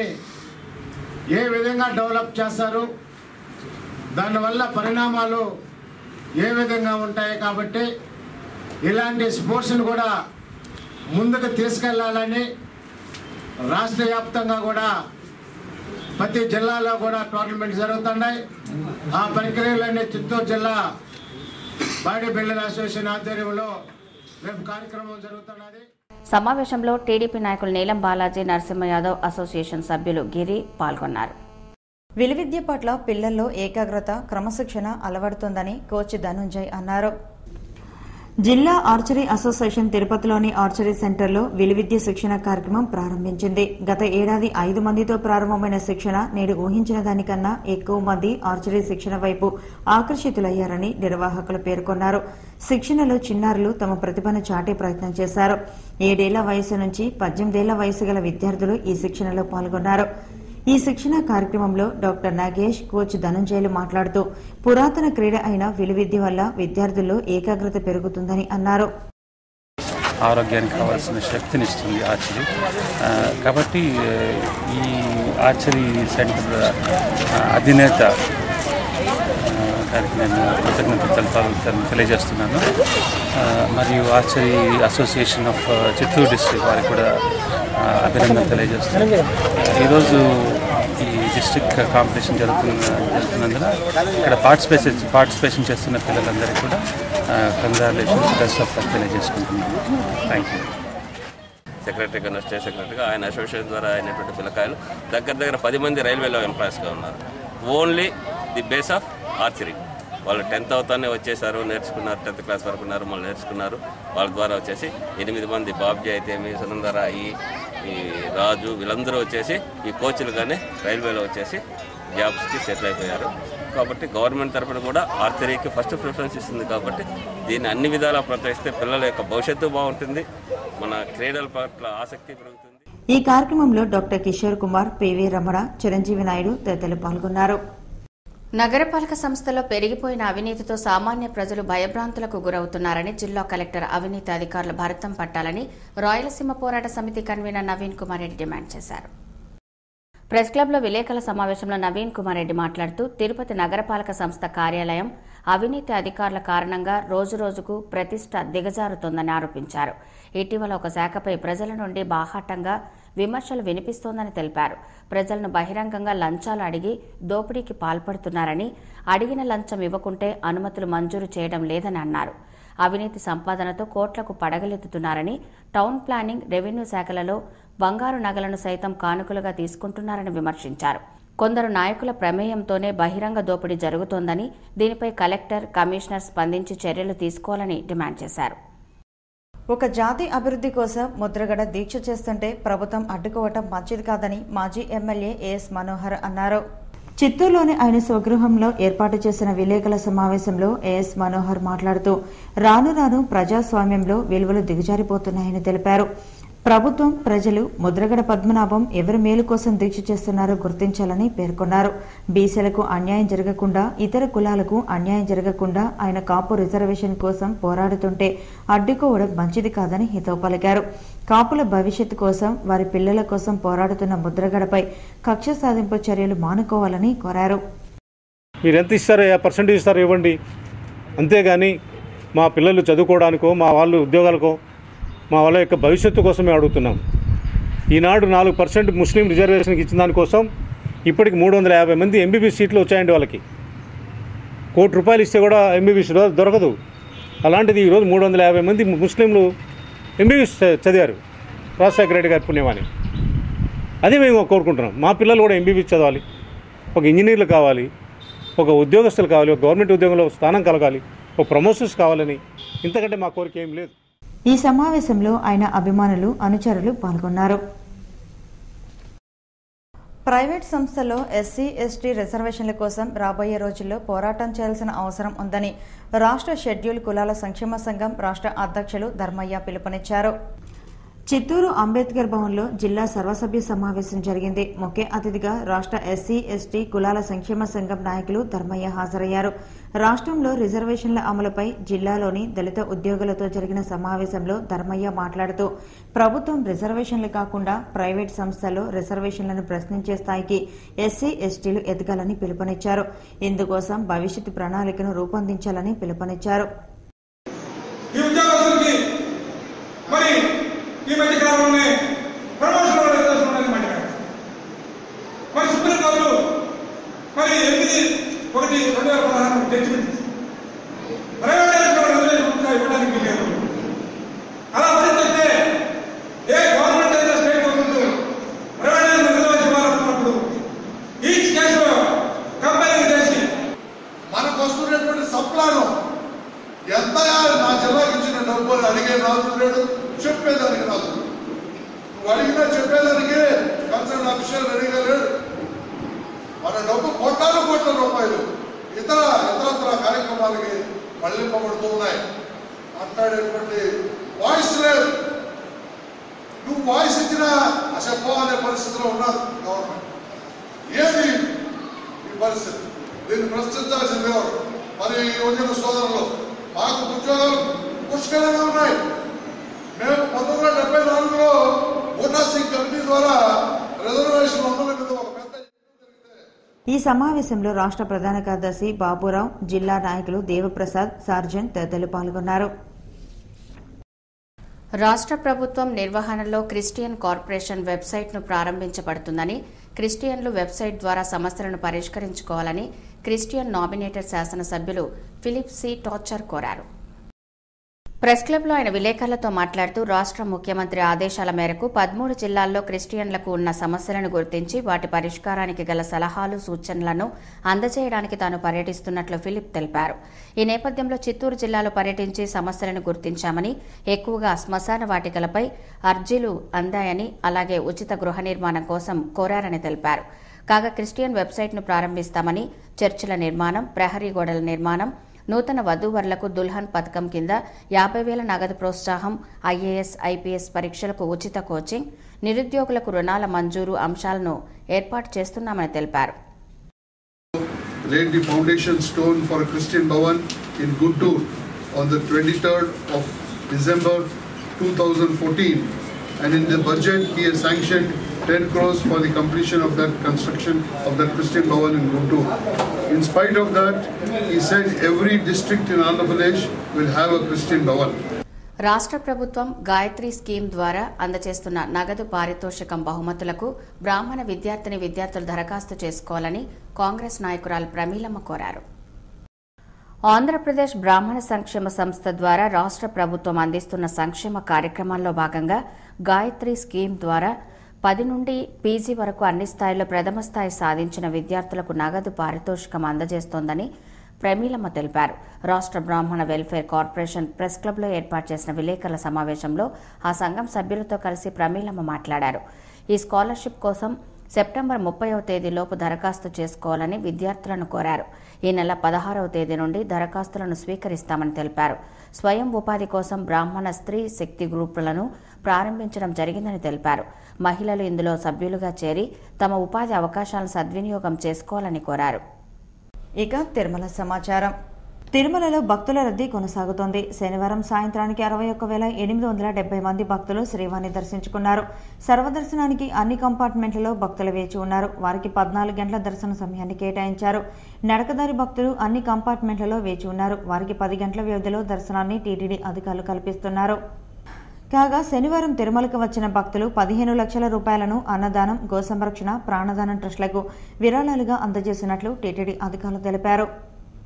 ఏ విధంగా డెవలప్ చేస్తారు దానివల్ల పరిణామాలు ఏ విధంగా ఉంటాయి కాబట్టి ఇలాంటి స్పోర్ట్స్ని కూడా ముందుకు తీసుకెళ్లాలని రాష్ట్ర వ్యాప్తంగా కూడా ప్రతి జిల్లాలో కూడా టోర్నమెంట్ జరుగుతున్నాయి ఆ ప్రక్రియలన్నీ చిత్తూరు జిల్లా బాడీ బిల్డర్ అసోసియేషన్ ఆధ్వర్యంలో రేపు కార్యక్రమం జరుగుతున్నది సమావేశంలో టీడీపీ నాయకులు నీలం బాలాజీ నరసింహ యాదవ్ అసోసియేషన్ సభ్యులు గిరి పాల్గొన్నారు విలువిద్య పట్ల పిల్లల్లో ఏకాగ్రత క్రమశిక్షణ అలవడుతుందని కోచ్ ధనుంజయ్ అన్నారు జిల్లా ఆర్చరీ అసోసియేషన్ తిరుపతిలోని ఆర్చరీ సెంటర్లో విలువిద్య శిక్షణ కార్యక్రమం ప్రారంభించింది గత ఏడాది ఐదు మందితో ప్రారంభమైన శిక్షణ నేడు ఊహించిన దానికన్నా ఎక్కువ మంది ఆర్చరీ శిక్షణ వైపు ఆకర్షితులయ్యారని నిర్వాహకులు పేర్కొన్నారు శిక్షణలో చిన్నారులు తమ ప్రతిభను చాటే ప్రయత్నం చేశారు ఏడేళ్ల వయసు నుంచి పద్దెనిమిదేళ్ల వయసు గల విద్యార్థులు ఈ శిక్షణలో పాల్గొన్నారు ఈ శిక్షణ కార్యక్రమంలో డాక్టర్ నాగేష్ కోచ్ ధనంజయలు మాట్లాడుతూ పురాతన క్రీడ అయిన విలువిద్య వల్ల విద్యార్థుల్లో ఏకాగ్రత పెరుగుతుందని అన్నారు ఆరోగ్యానికి కావాల్సిన శక్తిని ఇస్తుంది ఆర్చరీ ఆ, కాబట్టి ఆ, ఈ ఆర్చరీ సెంటర్ ఆ, అధినేత ఆ, గారికి నేను కృతజ్ఞత తెలపాలని తెల- తెలియజేస్తున్నాను ఆ, మరియు archery association of Chittoor district వారికి కూడా ఆ, అభినందన తెలియజేస్తున్నాను ఈరోజు ఈ డిస్ట్రిక్ట్ కాంపిటీషన్ జరుగుతున్న జరుగుతున్నందున ఇక్కడ పార్టిసిపేషన్ పార్టిసిపేషన్ చేస్తున్న పిల్లలందరికీ కూడా కంగ్రాచులేషన్స్ బెస్ట్ ఆఫ్ లక్ తెలియజేసుకుంటున్నాను థ్యాంక్ యూ సెక్రటరీగా స్టేట్ సెక్రటరీగా ఆయన అసోసియేషన్ ద్వారా అయినటువంటి పిల్లకాయలు దగ్గర దగ్గర పది మంది రైల్వేలో ఎంప్లాయీస్గా ఉన్నారు only the base of archery వాళ్ళు టెన్త్ అవుతానే వచ్చేసారు నేర్చుకున్నారు టెన్త్ క్లాస్ వరకు ఉన్నారు మళ్ళీ నేర్చుకున్నారు వాళ్ళ ద్వారా వచ్చేసి ఎనిమిది మంది బాబ్జీ అయితేమి సునందర ఈ ఈ రాజు వీళ్ళందరూ వచ్చేసి ఈ కోచ్లుగానే రైల్వేలో వచ్చేసి జాబ్స్కి సెటిల్ అయిపోయారు కాబట్టి గవర్నమెంట్ తరఫున కూడా ఆర్చరీకి ఫస్ట్ ప్రిఫరెన్స్ ఇస్తుంది కాబట్టి దీన్ని అన్ని విధాలా ప్రోత్సహిస్తే పిల్లల యొక్క భవిష్యత్తు బాగుంటుంది మన క్రీడల పట్ల ఆసక్తి పెరుగుతుంది ఈ కార్యక్రమంలో డాక్టర్ కిషోర్ కుమార్ పివి రమణ చిరంజీవి నాయుడు తదితరులు పాల్గొన్నారు నగరపాలక సంస్థలో పెరిగిపోయిన అవినీతితో సామాన్య ప్రజలు భయభ్రాంతులకు గురవుతున్నారని జిల్లా కలెక్టర్ అవినీతి అధికారులు భరతం పట్టాలని రాయలసీమ పోరాట సమితి కన్వీనర్ నవీన్ కుమార్ రెడ్డి డిమాండ్ చేశారు ప్రెస్ క్లబ్లో విలేకరుల సమావేశంలో నవీన్ కుమార్ రెడ్డి మాట్లాడుతూ తిరుపతి నగరపాలక సంస్థ కార్యాలయం అవినీతి అధికారుల కారణంగా రోజురోజుకు ప్రతిష్ట దిగజారుతోందని ఆరోపించారు ఇటీవల ఒక శాఖపై ప్రజల నుండి బాహాటంగా విమర్శలు వినిపిస్తోందని తెలిపారు ప్రజలను బహిరంగంగా లంచాలు అడిగి దోపిడీకి పాల్పడుతున్నారని అడిగిన లంచం ఇవ్వకుంటే అనుమతులు మంజూరు చేయడం లేదని అన్నారు అవినీతి సంపాదనతో కోట్లకు పడగలెత్తుతున్నారని టౌన్ ప్లానింగ్ రెవెన్యూ శాఖలలో బంగారు నగలను సైతం కానుకలుగా తీసుకుంటున్నారని విమర్శించారు కొందరు నాయకుల ప్రమేయంతోనే బహిరంగ దోపిడీ జరుగుతోందని దీనిపై కలెక్టర్ కమిషనర్ స్పందించి చర్యలు తీసుకోవాలని డిమాండ్ చేశారు ఒక జాతి అభివృద్ధి కోసం ముద్రగడ దీక్ష చేస్తుంటే ప్రభుత్వం అడ్డుకోవటం మంచిది కాదని మాజీ ఎమ్మెల్యే ఏఎస్ మనోహర్ అన్నారు చిత్తూరులోని ఆయన స్వగృహంలో ఏర్పాటు చేసిన విలేకరుల సమావేశంలో ఏఎస్ మనోహర్ మాట్లాడుతూ రాను రాను ప్రజాస్వామ్యంలో విలువలు దిగజారిపోతున్నాయని తెలిపారు ప్రభుత్వం ప్రజలు ముద్రగడ పద్మనాభం ఎవరి మేలు కోసం దీక్ష చేస్తున్నారో గుర్తించాలని పేర్కొన్నారు బీసీలకు అన్యాయం జరగకుండా ఇతర కులాలకు అన్యాయం జరగకుండా ఆయన కాపు రిజర్వేషన్ కోసం పోరాడుతుంటే అడ్డుకోవడం మంచిది కాదని హితవు పలికారు కాపుల భవిష్యత్తు కోసం వారి పిల్లల కోసం పోరాడుతున్న ముద్రగడపై కక్ష సాధింపు చర్యలు మానుకోవాలని కోరారు మీరు ఎంత ఇస్తారో ఏ పర్సెంటేజ్ ఇస్తారో ఇవ్వండి అంతేగాని మా పిల్లలు చదువుకోవడానికో మా వాళ్ళు ఉద్యోగాలకో మా వాళ్ళ యొక్క భవిష్యత్తు కోసమే అడుగుతున్నాం ఈనాడు నాలుగు పర్సెంట్ ముస్లిం రిజర్వేషన్కి ఇచ్చిన దానికోసం ఇప్పటికి మూడు వందల యాభై మంది ఎంబీబీఎస్ సీట్లు వచ్చాయండి వాళ్ళకి కోటి రూపాయలు ఇస్తే కూడా ఎంబీబీఎస్ దొరకదు అలాంటిది ఈరోజు మూడు వందల యాభై మంది ముస్లింలు ఎంబీబీఎస్ చదివారు రాజశేఖర రెడ్డి గారి పుణ్యమని అదే మేము కోరుకుంటున్నాం మా పిల్లలు కూడా ఎంబీబీ చదవాలి ఒక ఇంజనీర్లు కావాలి ఒక ఉద్యోగస్తులు కావాలి ఒక గవర్నమెంట్ ఉద్యోగంలో స్థానం కలగాలి ఒక ప్రమోషన్స్ కావాలని ఇంతకంటే మా కోరిక ఏం లేదు ఈ సమావేశంలో ఆయన అభిమానులు అనుచరులు పాల్గొన్నారు ప్రైవేట్ సంస్థల్లో ఎస్సీ ఎస్టీ రిజర్వేషన్ల కోసం రాబోయే రోజుల్లో పోరాటం చేయాల్సిన అవసరం ఉందని రాష్ట్ర షెడ్యూల్ కులాల సంక్షేమ సంఘం రాష్ట్ర అధ్యక్షులు ధర్మయ్య పిలుపునిచ్చారు చిత్తూరు అంబేద్కర్ భవన్లో జిల్లా సర్వసభ్య సమావేశం జరిగింది ముఖ్య అతిథిగా రాష్ట్ర ఎస్సీ ఎస్టీ కులాల సంక్షేమ సంఘం నాయకులు ధర్మయ్య హాజరయ్యారు రాష్ట్రంలో రిజర్వేషన్ల అమలుపై జిల్లాలోని దళిత ఉద్యోగులతో జరిగిన సమావేశంలో ధర్మయ్య మాట్లాడుతూ ప్రభుత్వం రిజర్వేషన్లు కాకుండా ప్రైవేట్ సంస్థల్లో రిజర్వేషన్లను ప్రశ్నించే స్థాయికి ఎస్సీ ఎస్టీలు ఎదగాలని పిలుపునిచ్చారు ఇందుకోసం భవిష్యత్తు ప్రణాళికను రూపొందించాలని పిలుపునిచ్చారు ఈ ఉద్యోగస్తులకి మరి ఈ మధ్య కాలంలోనే ప్రమోషన్ రిజర్వేషన్ ఉన్నది మాట మరి సుప్రీంకోర్టు మరి ఎనిమిది ఒకటి రెండు వేల పదహారు జడ్జిమెంట్ ప్రైవేటైజేషన్ రిజర్వేషన్ ఉంటుందా ఇవ్వడానికి లేదు అలా పరిస్థితే ఏ గవర్నమెంట్ అయితే స్టేట్ గవర్నమెంట్ ప్రైవేటైజేషన్ రిజర్వేషన్ ఇవ్వాలనుకున్నప్పుడు ఈచ్ కేసులో కంపైరింగ్ చేసి మనకు వస్తున్నటువంటి సప్లాను ఎంత నా జిల్లాకి ఇచ్చిన డబ్బులు అడిగే నాదుడు లేడు చెప్పేదానికి నాదుడు నువ్వు అడిగినా చెప్పేదానికి కన్సర్న్ అఫీషియల్ రెడీగా లేడు మన డబ్బు కోట్లాను కోట్ల రూపాయలు ఇతర ఇతరత్ర కార్యక్రమాలకి మళ్లింపబడుతూ ఉన్నాయి మాట్లాడేటువంటి వాయిస్ లేదు నువ్వు వాయిస్ ఇచ్చినా అసలు పోవాలనే పరిస్థితిలో ఉన్నారు గవర్నమెంట్ ఏది ఈ పరిస్థితి దీన్ని ప్రశ్నించాల్సింది ఎవరు మరి ఈ యువజన సోదరులు మాకు ఉద్యోగాలు పుష్కలంగా ఉన్నాయి మేము పంతొమ్మిది వందల డెబ్బై నాలుగులో బూటా సింగ్ కమిటీ ద్వారా రిజర్వేషన్ అమలు మీద ఒక పెద్ద ఈ సమావేశంలో రాష్ట్ర ప్రధాన కార్యదర్శి బాబురావు జిల్లా నాయకులు దేవప్రసాద్ సార్జన్ తదితరులు పాల్గొన్నారు రాష్ట్ర ప్రభుత్వం నిర్వహణలో క్రిస్టియన్ కార్పొరేషన్ వెబ్సైట్ను ప్రారంభించబడుతుందని క్రిస్టియన్లు వెబ్సైట్ ద్వారా సమస్యలను పరిష్కరించుకోవాలని క్రిస్టియన్ నామినేటెడ్ శాసనసభ్యులు ఫిలిప్ సి టార్చర్ కోరారు ప్రెస్ క్లబ్లో ఆయన విలేకరులతో మాట్లాడుతూ రాష్ట్ర ముఖ్యమంత్రి ఆదేశాల మేరకు పదమూడు జిల్లాల్లో క్రిస్టియన్లకు ఉన్న సమస్యలను గుర్తించి వాటి పరిష్కారానికి గల సలహాలు సూచనలను అందజేయడానికి తాను పర్యటిస్తున్నట్లు ఫిలిప్ తెలిపారు ఈ నేపథ్యంలో చిత్తూరు జిల్లాలో పర్యటించి సమస్యలను గుర్తించామని ఎక్కువగా శ్మశాన వాటికలపై అర్జీలు అందాయని అలాగే ఉచిత గృహ నిర్మాణం కోసం కోరారని తెలిపారు కాగా క్రిస్టియన్ వెబ్సైట్ను ప్రారంభిస్తామని చర్చిల నిర్మాణం ప్రహరీ గోడల నిర్మాణం నూతన వధూవరులకు దుల్హన్ పథకం కింద యాభై వేల నగదు ప్రోత్సాహం ఐఏఎస్ ఐపీఎస్ పరీక్షలకు ఉచిత కోచింగ్ నిరుద్యోగులకు రుణాల మంజూరు అంశాలను ఏర్పాటు చేస్తున్నామని తెలిపారు laid the foundation stone for a Christian Bhavan in Guntur on the 23rd of December 2014 and in the budget he has sanctioned 10 crores for the completion of that construction of that Christian Bhavan in Guntur. In spite of that, he said every district in Andhra Pradesh will have a Christian Bhavan. రాష్ట్ర ప్రభుత్వం Gayatri scheme ద్వారా అందజేస్తున్న నగదు పారితోషికం బహుమతులకు బ్రాహ్మణ విద్యార్థిని విద్యార్థులు దరఖాస్తు చేసుకోవాలని కాంగ్రెస్ నాయకురాలు ప్రమీలమ్మ కోరారు ఆంధ్రప్రదేశ్ బ్రాహ్మణ సంక్షేమ సంస్థ ద్వారా రాష్ట్ర ప్రభుత్వం అందిస్తున్న సంక్షేమ కార్యక్రమాల్లో భాగంగా గాయత్రి స్కీమ్ ద్వారా పది నుండి పీజీ వరకు అన్ని స్థాయిల్లో ప్రథమ స్థాయి సాధించిన విద్యార్థులకు నగదు పారితోషికం అందజేస్తోందని ప్రమీలమ్మ తెలిపారు రాష్ట్ర బ్రాహ్మణ వెల్ఫేర్ కార్పొరేషన్ ప్రెస్ క్లబ్లో ఏర్పాటు చేసిన విలేకరుల సమావేశంలో ఆ సంఘం సభ్యులతో కలిసి ప్రమీలమ్మ మాట్లాడారు ఈ స్కాలర్షిప్ కోసం సెప్టెంబర్ ముప్పైవ తేదీలోపు దరఖాస్తు చేసుకోవాలని విద్యార్థులను కోరారు ఈ నెల పదహారవ తేదీ నుండి దరఖాస్తులను స్వీకరిస్తామని తెలిపారు స్వయం ఉపాధి కోసం బ్రాహ్మణ స్త్రీ శక్తి గ్రూపులను ప్రారంభించడం జరిగిందని తెలిపారు మహిళలు ఇందులో సభ్యులుగా చేరి తమ ఉపాధి అవకాశాలను సద్వినియోగం చేసుకోవాలని కోరారు ఇక తిరుమల సమాచారం తిరుమలలో భక్తుల రద్దీ కొనసాగుతోంది శనివారం సాయంత్రానికి అరవై ఒక్క వేల ఎనిమిది వందల డెబ్బై మంది భక్తులు శ్రీవాణి దర్శించుకున్నారు సర్వదర్శనానికి అన్ని కంపార్ట్మెంట్లలో భక్తులు వేచి ఉన్నారు వారికి పద్నాలుగు గంటల దర్శన సమయాన్ని కేటాయించారు నడకదారి భక్తులు అన్ని కంపార్ట్మెంట్లలో వేచి ఉన్నారు వారికి పది గంటల వ్యవధిలో దర్శనాన్ని టీటీడీ అధికారులు కల్పిస్తున్నారు కాగా శనివారం తిరుమలకు వచ్చిన భక్తులు పదిహేను లక్షల రూపాయలను అన్నదానం గోసంరక్షణ ప్రాణదానం ట్రస్టులకు విరాళాలుగా అందజేసినట్లు టీటీడీ అధికారులు తెలిపారు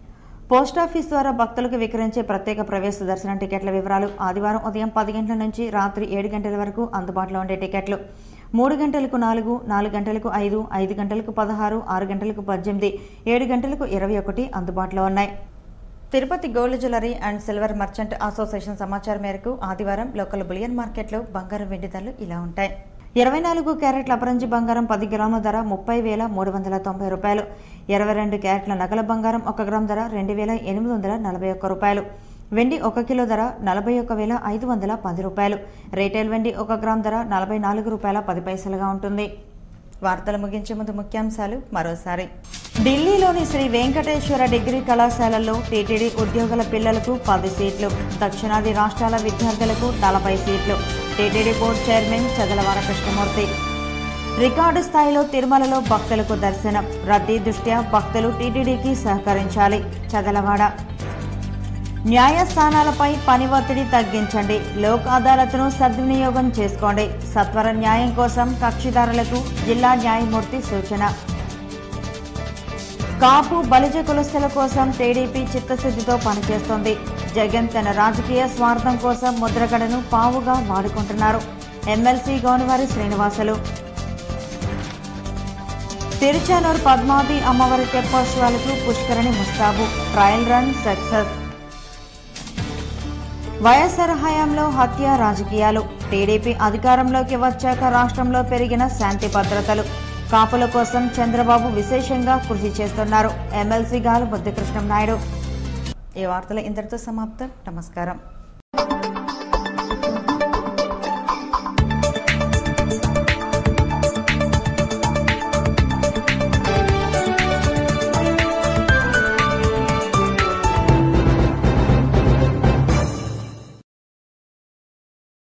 పోస్టాఫీస్ ద్వారా భక్తులకు విక్రయించే ప్రత్యేక ప్రవేశ దర్శనం టికెట్ల వివరాలు ఆదివారం ఉదయం పది గంటల నుంచి రాత్రి ఏడు గంటల వరకు అందుబాటులో ఉండే టికెట్లు మూడు గంటలకు నాలుగు నాలుగు గంటలకు ఐదు ఐదు గంటలకు పదహారు ఆరు గంటలకు పద్దెనిమిది ఏడు గంటలకు ఇరవై ఒకటి అందుబాటులో ఉన్నాయి Tirupati gold jewellery and silver merchant association సమాచారం మేరకు ఆదివారం లోకల్ బులియన్ మార్కెట్లో బంగారం వెండి ధరలు ఇలా ఉంటాయి ఇరవై నాలుగు క్యారెట్ల అపరంజి బంగారం పది గ్రాముల ధర ముప్పై వేల మూడు వందల తొంభై రూపాయలు ఇరవై రెండు క్యారెట్ల నగల బంగారం ఒక గ్రామ్ ధర రెండు వేల ఎనిమిది వందల నలభై ఒక్క రూపాయలు వెండి ఒక కిలో ధర నలభై ఒక్క వేల ఐదు వందల పది రూపాయలు రీటైల్ వెండి ఒక గ్రామ్ ధర నలభై నాలుగు రూపాయల పది పైసలుగా ఉంటుంది వార్తలు ముగించే ముందు ముఖ్యాంశాలు మరోసారి ఢిల్లీలోని శ్రీ వెంకటేశ్వర డిగ్రీ కళాశాలల్లో టీటీడీ ఉద్యోగుల పిల్లలకు పది సీట్లు దక్షిణాది రాష్ట్రాల విద్యార్థులకు నలభై సీట్లు TTD board chairman Chadalavada Krishnamurthy record స్థాయిలో తిరుమలలో భక్తులకు దర్శనం రద్దీ దృష్ట్యా భక్తులు టీటీడీకి సహకరించాలి చదలవాడ న్యాయస్థానాలపై పని ఒత్తిడి తగ్గించండి లోక్ అదాలత్ను సద్వినియోగం చేసుకోండి సత్వర న్యాయం కోసం కక్షిదారులకు జిల్లా న్యాయమూర్తి సూచన కాపు బలిజ కులస్తుల కోసం టీడీపీ చిత్తశుద్ధితో పనిచేస్తోంది జగన్ తన రాజకీయ స్వార్థం కోసం ముద్రగడను పావుగా వాడుకుంటున్నారు ఎమ్మెల్సీ గౌనివారి శ్రీనివాసులు తిరుచానూరు పద్మావతి అమ్మవారి తెప్పోత్సవాలకు పుష్కరణి ముస్తాబు ట్రయల్ రన్ సక్సెస్ వైఎస్ఆర్ హయాంలో హత్య రాజకీయాలు టీడీపీ అధికారంలోకి వచ్చాక రాష్ట్రంలో పెరిగిన శాంతి భద్రతలు కాపుల కోసం చంద్రబాబు విశేషంగా కృషి చేస్తున్నారు ఎమ్మెల్సీ గాలు బుద్ధికృష్ణం నాయుడు ఈ వార్తలు ఇంతటితో సమాప్తం నమస్కారం